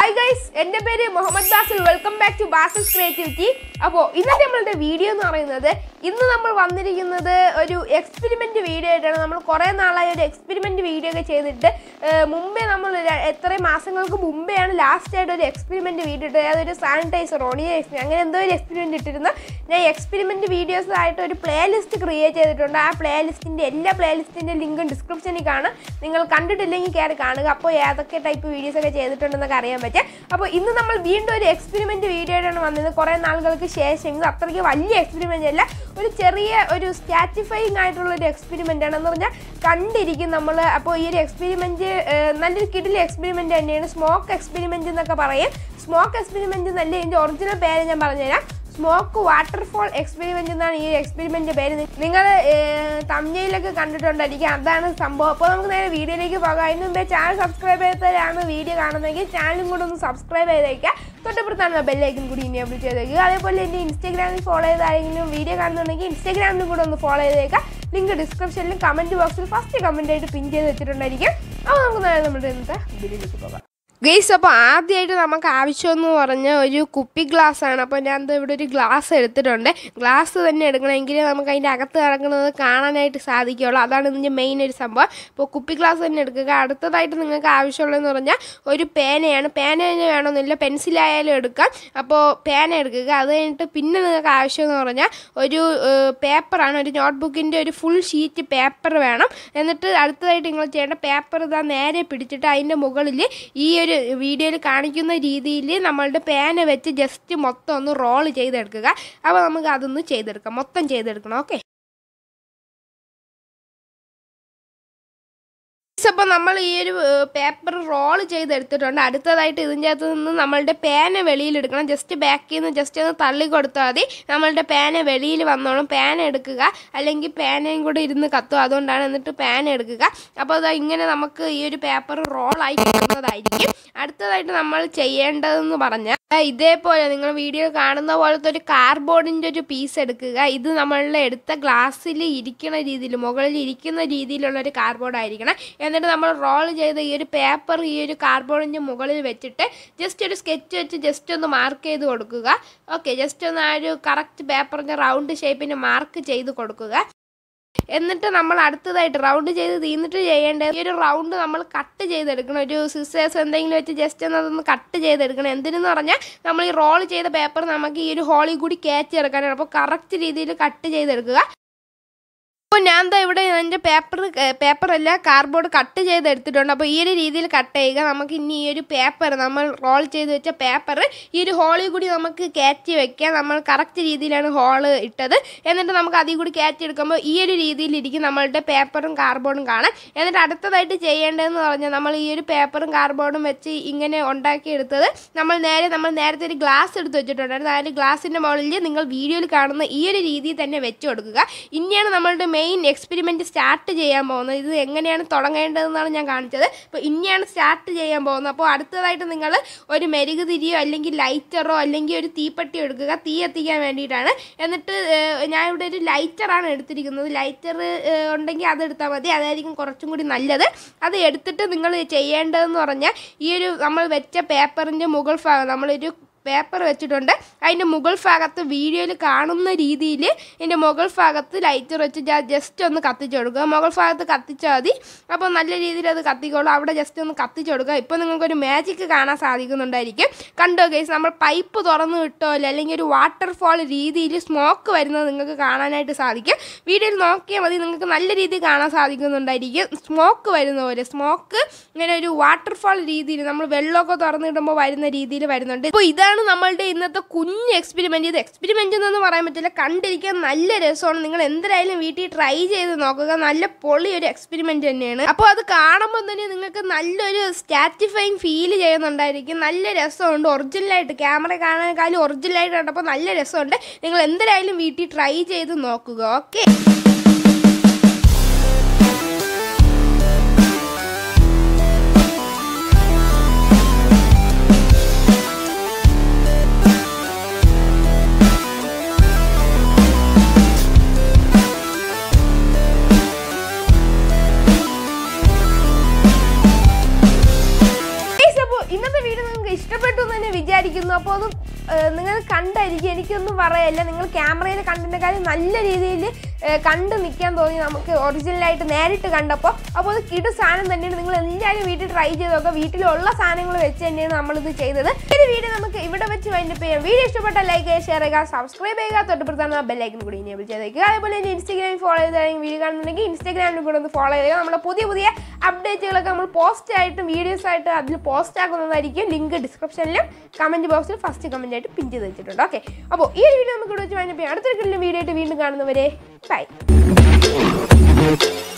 hi guys എൻ്റെ പേര് Muhammad Basil welcome back to Basil creativity അപ്പോൾ ഇന്നത്തെ നമ്മളുടെ വീഡിയോ എന്ന് പറയുന്നത് ഇന്ന് നമ്മൾ വന്നിരിക്കുന്നത് ഒരു എക്സ്പെരിമെൻ്റ് വീഡിയോ ആയിട്ടാണ് നമ്മൾ കുറേ നാളായി ഒരു എക്സ്പെരിമെൻ്റ് വീഡിയോ ഒക്കെ ചെയ്തിട്ട് ഏർ, മുമ്പേ നമ്മൾ ര- എത്രയും മാസങ്ങൾക്ക് മുമ്പെയാണ് ലാസ്റ്റ് ആയിട്ട് ഒരു എക്സ്പെരിമെൻ്റ് വീഡിയോ ഇട്ടത് അതൊരു സാനിറ്റൈസർ ഓണിയ അങ്ങനെ എന്തോ ഒരു എക്സ്പെരിമെൻ്റ് ഇട്ടിരുന്നു ഞാൻ എക്സ്പെരിമെൻ്റ് വീഡിയോസ് ആയിട്ട് ഒരു പ്ലേ ലിസ്റ്റ് ക്രിയേറ്റ് ചെയ്തിട്ടുണ്ട് ആ പ്ലേ ലിസ്റ്റിൻ്റെ എല്ലാ പ്ലേ ലിസ്റ്റിൻ്റെ ലിങ്കും ഡിസ്ക്രിപ്ഷനിൽ കാണും നിങ്ങൾ കണ്ടിട്ടില്ലെങ്കിൽ കയറി കാണുക അപ്പോൾ ഏതൊക്കെ ടൈപ്പ് വീഡിയോസ് ഒക്കെ ചെയ്തിട്ടുണ്ടെന്നൊക്കെ അറിയാൻ പറ്റും അപ്പോൾ ഇന്ന് നമ്മൾ വീണ്ടും ഒരു എക്സ്പെരിമെൻ്റ് വീഡിയോ ആയിട്ടാണ് വന്നത് കുറേ നാളുകൾക്ക് ശേഷം ഇത് അത്രയ്ക്ക് വലിയ എക്സ്പെരിമെൻ്റ് അല്ല ഒരു ചെറിയ ഒരു സ്റ്റാറ്റിഫൈങ് ആയിട്ടുള്ള ഒരു എക്സ്പെരിമെൻ്റ് ആണെന്ന് പറഞ്ഞാൽ കണ്ടിരിക്കും നമ്മൾ അപ്പോൾ ഈ ഒരു എക്സ്പെരിമെൻറ്റ് നല്ലൊരു കിടിലെ എക്സ്പെരിമെൻ്റ് തന്നെയാണ് സ്മോക്ക് എക്സ്പെരിമെൻ്റ് എന്നൊക്കെ പറയും സ്മോക്ക് എക്സ്പെരിമെൻ്റ് എന്നല്ല ഇതിൻ്റെ ഒറിജിനൽ പേര് ഞാൻ പറഞ്ഞുതരാം സ്മോക്ക് വാട്ടർഫോൾ എക്സ്പെരിമെന്റ് എന്നാണ് ഈ എക്സ്പെരിമെന്റ് പേര് നിങ്ങൾ തമിഴിലൊക്കെ കണ്ടിട്ടുണ്ടായിരിക്കും അതാണ് സംഭവം അപ്പോൾ നമുക്ക് നേരെ വീഡിയോയിലേക്ക് പോകാം അതിന് മുമ്പേ ചാനൽ സബ്സ്ക്രൈബ് ചെയ്തവരാണ് വീഡിയോ കാണുന്നതെങ്കിൽ ചാനലും കൂടെ ഒന്ന് സബ്സ്ക്രൈബ് ചെയ്തേക്കുക തൊട്ടപ്പുറത്താണ് ബെല്ലൈക്കൻ കൂടി ഇനേബിൾ ചെയ്തേക്കുക അതേപോലെ എൻ്റെ ഇൻസ്റ്റാഗ്രാമിൽ ഫോളോ ചെയ്ത ആരെങ്കിലും വീഡിയോ കാണുന്നുണ്ടെങ്കിൽ ഇൻസ്റ്റാഗ്രാമിലും കൂടെ ഒന്ന് ഫോളോ ചെയ്തേക്കുക ലിങ്ക് ഡിസ്ക്രിപ്ഷനിലും കമൻറ്റ് ബോക്സിൽ ഫസ്റ്റ് കമൻ്റ് ആയിട്ട് പിൻ ചെയ്ത് വെച്ചിട്ടുണ്ടായിരിക്കും അപ്പോൾ നമുക്ക് നേരെ നമ്മുടെ ഇന്നത്തെ വീഡിയോയിലേക്ക് പോകാം ഗെയ്സ് അപ്പോൾ ആദ്യമായിട്ട് നമുക്ക് ആവശ്യമെന്ന് പറഞ്ഞ ഒരു കുപ്പി ഗ്ലാസ് ആണ് അപ്പോൾ ഞാൻ ദേ ഇവിടെ ഒരു ഗ്ലാസ് എടുത്തിട്ടുണ്ട് ഗ്ലാസ് തന്നെ എടുക്കണമെങ്കിൽ നമുക്ക് അതിൻ്റെ അകത്ത് കിടക്കുന്നത് കാണാനായിട്ട് സാധിക്കുള്ളൂ അതാണ് ഇതിൻ്റെ മെയിൻ ഒരു സംഭവം അപ്പോൾ കുപ്പി ഗ്ലാസ് തന്നെ എടുക്കുക അടുത്തതായിട്ട് നിങ്ങൾക്ക് ആവശ്യമുള്ളതെന്ന് പറഞ്ഞാൽ ഒരു പേനയാണ് പേന തന്നെ വേണമെന്നില്ല പെൻസിലായാലും എടുക്കാം അപ്പോൾ പേന എടുക്കുക അത് കഴിഞ്ഞിട്ട് പിന്നെ നിങ്ങൾക്ക് ആവശ്യമെന്ന് പറഞ്ഞാൽ ഒരു പേപ്പറാണ് ഒരു നോട്ട്ബുക്കിൻ്റെ ഒരു ഫുൾ ഷീറ്റ് പേപ്പർ വേണം എന്നിട്ട് അടുത്തതായിട്ട് നിങ്ങൾ ചെയ്യേണ്ട പേപ്പർ ഇതാ നേരെ പിടിച്ചിട്ട് അതിൻ്റെ മുകളിൽ ഈ ഒരു വീഡിയോയിൽ കാണിക്കുന്ന രീതിയിൽ നമ്മളുടെ പേന വെച്ച് ജസ്റ്റ് മൊത്തം ഒന്ന് റോൾ ചെയ്തെടുക്കുക അപ്പോൾ നമുക്ക് അതൊന്ന് ചെയ്തെടുക്കാം മൊത്തം ചെയ്തെടുക്കണം ഓക്കെ അപ്പോൾ നമ്മൾ ഈ ഒരു പേപ്പർ റോൾ ചെയ്തെടുത്തിട്ടുണ്ട് അടുത്തതായിട്ട് ഇതിൻ്റെ അകത്ത് നിന്ന് നമ്മളുടെ പേന വെളിയിലെടുക്കണം ജസ്റ്റ് ബാക്കിൽ നിന്ന് ജസ്റ്റ് ഒന്ന് തള്ളി കൊടുത്താൽ മതി നമ്മളുടെ പേന വെളിയിൽ വന്നോളും പേന എടുക്കുക അല്ലെങ്കിൽ പേനയും കൂടെ ഇരുന്ന് കത്തും അതുകൊണ്ടാണ് എന്നിട്ട് പേന എടുക്കുക അപ്പോൾ അതാ ഇങ്ങനെ നമുക്ക് ഈ ഒരു പേപ്പർ റോളായി കിട്ടുന്നതായിരിക്കും അടുത്തതായിട്ട് നമ്മൾ ചെയ്യേണ്ടതെന്ന് പറഞ്ഞാൽ ദാ ഇതേപോലെ നിങ്ങൾ വീഡിയോ കാണുന്ന പോലത്തെ ഒരു കാർഡ്ബോർഡിൻ്റെ ഒരു പീസ് എടുക്കുക ഇത് നമ്മളുടെ എടുത്ത ഗ്ലാസ്സിൽ ഇരിക്കുന്ന രീതിയിൽ മുകളിൽ ഇരിക്കുന്ന രീതിയിലുള്ള ഒരു കാർഡ്ബോർഡ് ആയിരിക്കണം എന്നിട്ട് നമ്മൾ റോൾ ചെയ്ത ഈ ഒരു പേപ്പർ ഈ ഒരു കാർഡ്ബോർഡിൻ്റെ മുകളിൽ വെച്ചിട്ട് ജസ്റ്റ് ഒരു സ്കെച്ച് വെച്ച് ജസ്റ്റ് ഒന്ന് മാർക്ക് ചെയ്ത് കൊടുക്കുക ഓക്കെ ജസ്റ്റ് ഒന്ന് ആ ഒരു കറക്റ്റ് പേപ്പറിൻ്റെ റൗണ്ട് ഷേപ്പിന് മാർക്ക് ചെയ്ത് കൊടുക്കുക എന്നിട്ട് നമ്മൾ അടുത്തതായിട്ട് റൗണ്ട് ചെയ്ത് തീർന്നിട്ട് ചെയ്യേണ്ടത് ഈ ഒരു റൗണ്ട് നമ്മൾ കട്ട് ചെയ്തെടുക്കണം ഒരു സിസേഴ്സ് എന്തെങ്കിലും വെച്ച് ജസ്റ്റ് ഒന്ന് അതൊന്ന് കട്ട് ചെയ്തെടുക്കണം എന്തിനെന്ന് പറഞ്ഞാൽ നമ്മൾ ഈ റോൾ ചെയ്ത പേപ്പർ നമുക്ക് ഈ ഒരു ഹോളിൽ കൂടി കയറ്റി എടുക്കാനാണ് അപ്പോൾ കറക്റ്റ് രീതിയിൽ കട്ട് ചെയ്തെടുക്കുക അപ്പോൾ ഞാൻ ദാ ഇവിടെ എൻ്റെ പേപ്പർ പേപ്പറല്ല കാർഡ്ബോർഡ് കട്ട് ചെയ്ത് എടുത്തിട്ടുണ്ട് അപ്പോൾ ഈ ഒരു രീതിയിൽ കട്ട് ചെയ്യുക നമുക്ക് ഇനി ഈ ഒരു പേപ്പർ നമ്മൾ റോൾ ചെയ്ത് വെച്ച പേപ്പർ ഈ ഒരു ഹോളിൽ കൂടി നമുക്ക് കയറ്റി വെക്കാം നമ്മൾ കറക്റ്റ് രീതിയിലാണ് ഹോള് ഇട്ടത് എന്നിട്ട് നമുക്ക് അതിൽ കൂടി കയറ്റി എടുക്കുമ്പോൾ ഈ ഒരു രീതിയിലിരിക്കും നമ്മളുടെ പേപ്പറും കാർഡ്ബോർഡും കാണാൻ എന്നിട്ട് അടുത്തതായിട്ട് ചെയ്യേണ്ടതെന്ന് പറഞ്ഞാൽ നമ്മൾ ഈ ഒരു പേപ്പറും കാർഡ്ബോർഡും വെച്ച് ഇങ്ങനെ ഉണ്ടാക്കിയെടുത്തത് നമ്മൾ നേരെ നമ്മൾ നേരത്തെ ഒരു ഗ്ലാസ് എടുത്ത് വെച്ചിട്ടുണ്ടായിരുന്നു ആ ഒരു ഗ്ലാസിൻ്റെ മുകളിൽ നിങ്ങൾ വീഡിയോയിൽ കാണുന്ന ഈ ഒരു രീതിയിൽ തന്നെ വെച്ച് കൊടുക്കുക ഇനിയാണ് നമ്മളുടെ മെയിൻ എക്സ്പെരിമെൻറ്റ് സ്റ്റാർട്ട് ചെയ്യാൻ പോകുന്നത് ഇത് എങ്ങനെയാണ് തുടങ്ങേണ്ടതെന്നാണ് ഞാൻ കാണിച്ചത് അപ്പോൾ ഇനിയാണ് സ്റ്റാർട്ട് ചെയ്യാൻ പോകുന്നത് അപ്പോൾ അടുത്തതായിട്ട് നിങ്ങൾ ഒരു മെഴുകുതിരിയോ അല്ലെങ്കിൽ ലൈറ്ററോ അല്ലെങ്കിൽ ഒരു തീപ്പെട്ടി എടുക്കുക തീ എത്തിക്കാൻ വേണ്ടിയിട്ടാണ് എന്നിട്ട് ഏഹ്, ഞാൻ ഇവിടെ ഒരു ലൈറ്ററാണ് എടുത്തിരിക്കുന്നത് ലൈറ്റർ ഉണ്ടെങ്കിൽ അത് എടുത്താൽ മതി അതായിരിക്കും കുറച്ചും കൂടി നല്ലത് അത് എടുത്തിട്ട് നിങ്ങൾ ചെയ്യേണ്ടതെന്ന് പറഞ്ഞാൽ ഈ ഒരു നമ്മൾ വെച്ച പേപ്പറിൻ്റെ മുകൾ ഭാഗം നമ്മളൊരു പേപ്പർ വെച്ചിട്ടുണ്ട് അതിൻ്റെ മുകൾ ഭാഗത്ത് വീഡിയോയിൽ കാണുന്ന രീതിയിൽ ഇതിൻ്റെ മുകൾ ഭാഗത്ത് ലൈറ്റർ വെച്ച് ജസ്റ്റ് ഒന്ന് കത്തിച്ച് കൊടുക്കുക മുകൾ ഭാഗത്ത് കത്തിച്ചാൽ മതി അപ്പോൾ നല്ല രീതിയിൽ അത് കത്തിക്കോളും അവിടെ ജസ്റ്റ് ഒന്ന് കത്തിച്ച് കൊടുക്കുക ഇപ്പോൾ നിങ്ങൾക്കൊരു മാജിക്ക് കാണാൻ സാധിക്കുന്നുണ്ടായിരിക്കും കണ്ടോ കേസ് നമ്മൾ പൈപ്പ് തുറന്ന് വിട്ടോല്ലേ അല്ലെങ്കിൽ ഒരു വാട്ടർഫോൾ രീതിയിൽ സ്മോക്ക് വരുന്നത് നിങ്ങൾക്ക് കാണാനായിട്ട് സാധിക്കും വീഡിയോയിൽ നോക്കിയാൽ മതി നിങ്ങൾക്ക് നല്ല രീതിയിൽ കാണാൻ സാധിക്കുന്നുണ്ടായിരിക്കും സ്മോക്ക് വരുന്ന പോലെ സ്മോക്ക് ഇങ്ങനെ ഒരു വാട്ടർഫാൾ രീതിയിൽ നമ്മൾ വെള്ളമൊക്കെ തുറന്നിടുമ്പോൾ വരുന്ന രീതിയിൽ വരുന്നുണ്ട് ഇപ്പോൾ ഇതാണ് നമ്മളുടെ ഇന്നത്തെ കുഞ്ഞ് എക്സ്പെരിമെൻറ്റ് ഇത് എക്സ്പെരിമെൻ്റ് എന്നൊന്നും പറയാൻ പറ്റില്ല കണ്ടിരിക്കാൻ നല്ല രസമാണ് നിങ്ങൾ എന്തായാലും വീട്ടിൽ ട്രൈ ചെയ്ത് നോക്കുക നല്ല പൊളി ഒരു എക്സ്പെരിമെൻ്റ് തന്നെയാണ് അപ്പോൾ അത് കാണുമ്പോൾ തന്നെ നിങ്ങൾക്ക് നല്ലൊരു സ്റ്റാറ്റിഫൈങ് ഫീൽ ചെയ്യുന്നുണ്ടായിരിക്കും നല്ല രസമുണ്ട് ഒറിജിനലായിട്ട് ക്യാമറ കാണാനേക്കാളും ഒറിജിനലായിട്ട് കണ്ടപ്പോൾ നല്ല രസമുണ്ട് നിങ്ങൾ എന്തായാലും വീട്ടിൽ ട്രൈ ചെയ്ത് നോക്കുക ഓക്കെ Guys, അപ്പോൾ ഇന്നത്തെ വീഡിയോ നിങ്ങൾക്ക് ഇഷ്ടം ഇഷ്ടപ്പെട്ടു എന്ന് തന്നെ വിചാരിക്കുന്നു അപ്പോൾ അത് ഏഹ്, നിങ്ങൾ കണ്ടായിരിക്കും എനിക്കൊന്നും പറയല്ല നിങ്ങൾ ക്യാമറയിൽ കണ്ടതിനേക്കാളും നല്ല രീതിയിൽ കണ്ട് നിൽക്കാൻ തോന്നി നമുക്ക് ഒറിജിനലായിട്ട് നേരിട്ട് കണ്ടപ്പോൾ അപ്പോൾ അത് കിടു സാധനം തന്നെയാണ് നിങ്ങൾ എല്ലാവരും വീട്ടിൽ ട്രൈ ചെയ്ത് നോക്കുക വീട്ടിലുള്ള സാധനങ്ങൾ വെച്ച് തന്നെയാണ് നമ്മളിത് ചെയ്തത് ഈ വീഡിയോ നമുക്ക് ഇവിടെ വെച്ച് വൈൻഡപ്പ് ചെയ്യാം വീഡിയോ ഇഷ്ടപ്പെട്ട ലൈക്ക് ചെയ്യുക ഷെയർ ചെയ്യുക സബ്സ്ക്രൈബ് ചെയ്യുക തൊട്ടപ്പുറത്താണ് ബെല്ലൈക്കൻ കൂടി എനേബിൾ ചെയ്തേക്കുക അതേപോലെ തന്നെ ഇൻസ്റ്റാഗ്രാമിൽ ഫോളോ ചെയ്താണെങ്കിൽ വീഡിയോ കാണുന്നുണ്ടെങ്കിൽ ഇൻസ്റ്റാഗ്രാമിൽ കൂടെ ഒന്ന് ഫോളോ ചെയ്യുക നമ്മുടെ പുതിയ പുതിയ അപ്ഡേറ്റുകളൊക്കെ നമ്മൾ പോസ്റ്റ് ആയിട്ടും വീഡിയോസ് ആയിട്ട് അതിൽ പോസ്റ്റ് ആക്കുന്നതായിരിക്കും ലിങ്ക് ഡിസ്ക്രിപ്ഷനിലും കമൻറ്റ് ബോക്സിൽ ഫസ്റ്റ് കമൻറ്റ് ആയിട്ട് പിൻ ചെയ്ത് വെച്ചിട്ടുണ്ട് ഓക്കെ അപ്പോൾ ഈ ഒരു വീഡിയോ നമുക്ക് ഇവിടെ വെച്ച് വൈൻഡപ്പ് ചെയ്യാം അടുത്തൊരു വീഡിയോ ആയിട്ട് വീണ്ടും കാണുന്നവരെ ബൈ